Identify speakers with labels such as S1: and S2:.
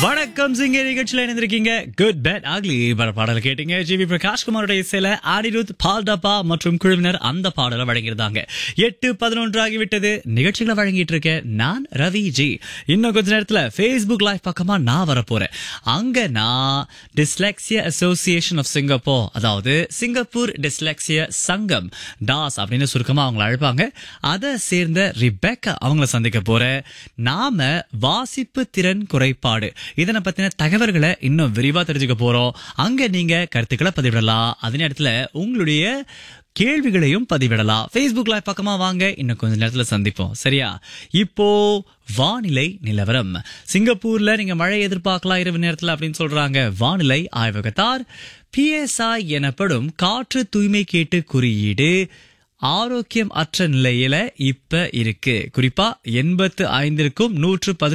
S1: வணக்கம் சிங்க நிகழ்ச்சியில் இணைந்திருக்கீங்க குட் பேட் ஆக்லி பாடலை கேட்டீங்க ஜி வி பிரகாஷ் குமாரோட இசையில அனிருத் பால் டப்பா மற்றும் குழுவினர் அந்த பாடலை வழங்கியிருந்தாங்க எட்டு பதினொன்று ஆகிவிட்டது நிகழ்ச்சிகளை வழங்கிட்டு இருக்கேன் நான் ரவி ஜி இன்னும் கொஞ்ச நேரத்துல ஃபேஸ்புக் லைவ் பக்கமா நான் வரப்போறேன் அங்க நான் டிஸ்லெக்சியா அசோசியேஷன் ஆஃப் சிங்கப்பூர் அதாவது சிங்கப்பூர் டிஸ்லெக்சியா சங்கம் டாஸ் அப்படின்னு சுருக்கமா அவங்கள அழைப்பாங்க அதை சேர்ந்த ரிபேக்கா அவங்கள சந்திக்க போறேன் நாம வாசிப்பு திறன் குறைபாடு இதனை பத்தின தகவல்களை இன்னும் விரிவா தெரிஞ்சுக்க போறோம் அங்க நீங்க கருத்துக்களை பதிவிடலாம் அதே நேரத்துல உங்களுடைய கேள்விகளையும் பதிவிடலாம் Facebook லைவ் பக்கமா வாங்க இன்னும் கொஞ்ச நேரத்துல சந்திப்போம் சரியா இப்போ வானிலை நிலவரம் சிங்கப்பூர்ல நீங்க மழை எதிர்பார்க்கலாம் இரவு நேரத்துல அப்படின்னு சொல்றாங்க வானிலை ஆய்வகத்தார் பிஎஸ்ஐ எனப்படும் காற்று தூய்மை கேட்டு குறியீடு ஆரோக்கியம் அற்ற நிலையில இப்ப இருக்கு குறிப்பா எண்பத்து ஐந்திற்கும் நூற்று